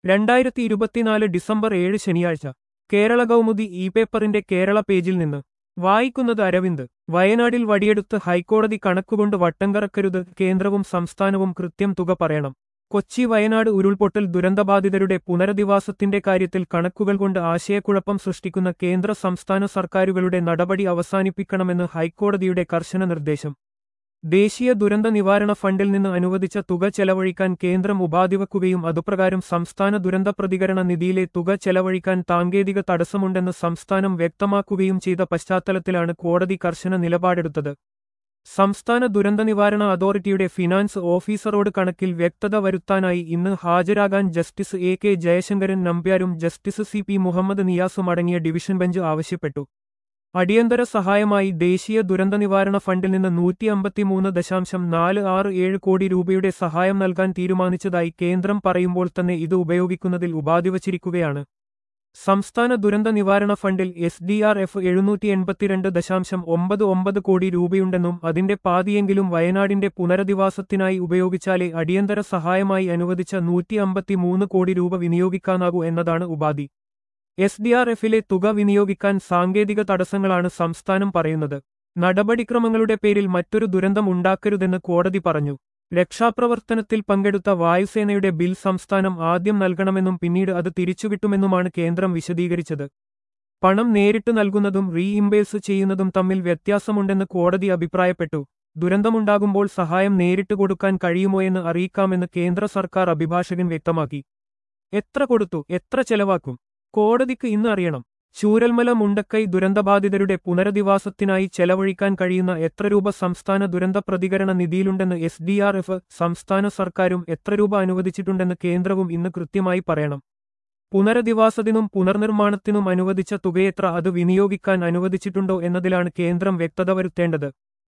രണ്ടായിരത്തി ഇരുപത്തിനാല് ഡിസംബർ ഏഴ് ശനിയാഴ്ച കേരള കൗമുദി ഇ പേപ്പറിന്റെ കേരള പേജിൽ നിന്ന് വായിക്കുന്നത് അരവിന്ദ് വയനാടിൽ വടിയെടുത്ത് ഹൈക്കോടതി കണക്കുകൊണ്ട് വട്ടംകറക്കരുത് കേന്ദ്രവും സംസ്ഥാനവും കൃത്യം തുക പറയണം കൊച്ചി വയനാട് ഉരുൾപൊട്ടൽ ദുരന്തബാധിതരുടെ പുനരധിവാസത്തിന്റെ കാര്യത്തിൽ കണക്കുകൾ കൊണ്ട് ആശയക്കുഴപ്പം സൃഷ്ടിക്കുന്ന കേന്ദ്ര സംസ്ഥാന സർക്കാരുകളുടെ നടപടി അവസാനിപ്പിക്കണമെന്ന് ഹൈക്കോടതിയുടെ കർശന നിർദ്ദേശം ദേശീയ ദുരന്ത നിവാരണ ഫണ്ടിൽ നിന്ന് അനുവദിച്ച തുക ചെലവഴിക്കാൻ കേന്ദ്രം ഉപാധിവെക്കുകയും അതുപ്രകാരം സംസ്ഥാന ദുരന്ത പ്രതികരണ നിധിയിലെ തുക ചെലവഴിക്കാൻ സാങ്കേതിക തടസ്സമുണ്ടെന്ന് സംസ്ഥാനം വ്യക്തമാക്കുകയും ചെയ്ത പശ്ചാത്തലത്തിലാണ് കോടതി കർശന നിലപാടെടുത്തത് സംസ്ഥാന ദുരന്ത നിവാരണ അതോറിറ്റിയുടെ ഫിനാൻസ് ഓഫീസറോട് കണക്കിൽ വ്യക്തത വരുത്താനായി ഇന്ന് ഹാജരാകാൻ ജസ്റ്റിസ് എ കെ ജയശങ്കരൻ നമ്പ്യാരും ജസ്റ്റിസ് സി പി മുഹമ്മദ് നിയാസും അടങ്ങിയ ഡിവിഷൻ ബെഞ്ച് ആവശ്യപ്പെട്ടു അടിയന്തര സഹായമായി ദേശീയ ദുരന്ത നിവാരണ ഫണ്ടിൽ നിന്ന് നൂറ്റി അമ്പത്തിമൂന്ന് ദശാംശം നാല് ആറ് ഏഴ് കോടി രൂപയുടെ സഹായം നൽകാൻ തീരുമാനിച്ചതായി കേന്ദ്രം പറയുമ്പോൾ തന്നെ ഇത് ഉപയോഗിക്കുന്നതിൽ ഉപാധിവച്ചിരിക്കുകയാണ് സംസ്ഥാന ദുരന്ത നിവാരണ ഫണ്ടിൽ എസ് ഡി ആർ എഫ് എഴുന്നൂറ്റി എൺപത്തിരണ്ട് ദശാംശം ഒമ്പത് ഒമ്പത് കോടി രൂപയുണ്ടെന്നും അതിന്റെ പാതിയെങ്കിലും വയനാടിന്റെ പുനരധിവാസത്തിനായി ഉപയോഗിച്ചാലേ അടിയന്തര സഹായമായി അനുവദിച്ച നൂറ്റി അമ്പത്തിമൂന്ന് കോടി രൂപ വിനിയോഗിക്കാനാകൂ എന്നതാണ് ഉപാധി എസ് ഡി ആർ എഫിലെ തുക വിനിയോഗിക്കാൻ സാങ്കേതിക തടസ്സങ്ങളാണ് സംസ്ഥാനം പറയുന്നത് നടപടിക്രമങ്ങളുടെ പേരിൽ മറ്റൊരു ദുരന്തം ഉണ്ടാക്കരുതെന്ന് കോടതി പറഞ്ഞു രക്ഷാപ്രവർത്തനത്തിൽ പങ്കെടുത്ത വായുസേനയുടെ ബിൽ സംസ്ഥാനം ആദ്യം നൽകണമെന്നും പിന്നീട് അത് തിരിച്ചുകിട്ടുമെന്നുമാണ് കേന്ദ്രം വിശദീകരിച്ചത് പണം നേരിട്ട് നൽകുന്നതും റീഇംബേഴ്സ് ചെയ്യുന്നതും തമ്മിൽ വ്യത്യാസമുണ്ടെന്ന് കോടതി അഭിപ്രായപ്പെട്ടു ദുരന്തമുണ്ടാകുമ്പോൾ സഹായം നേരിട്ട് കൊടുക്കാൻ കഴിയുമോയെന്ന് അറിയിക്കാമെന്ന് കേന്ദ്ര സർക്കാർ അഭിഭാഷകൻ വ്യക്തമാക്കി എത്ര കൊടുത്തു എത്ര ചെലവാക്കും കോടതിക്ക് ഇന്ന് അറിയണം ചൂരൽമല മുണ്ടക്കൈ ദുരന്തബാധിതരുടെ പുനരധിവാസത്തിനായി ചെലവഴിക്കാൻ കഴിയുന്ന എത്ര രൂപ സംസ്ഥാന ദുരന്ത പ്രതികരണ നിധിയിലുണ്ടെന്ന് എസ് ഡി ആർ എഫ് സംസ്ഥാന സർക്കാരും എത്ര രൂപ അനുവദിച്ചിട്ടുണ്ടെന്ന് കേന്ദ്രവും ഇന്ന് കൃത്യമായി പറയണം പുനരധിവാസത്തിനും പുനർനിർമ്മാണത്തിനും അനുവദിച്ച തുകയെത്ര അത് വിനിയോഗിക്കാൻ അനുവദിച്ചിട്ടുണ്ടോ എന്നതിലാണ് കേന്ദ്രം വ്യക്തത വരുത്തേണ്ടത്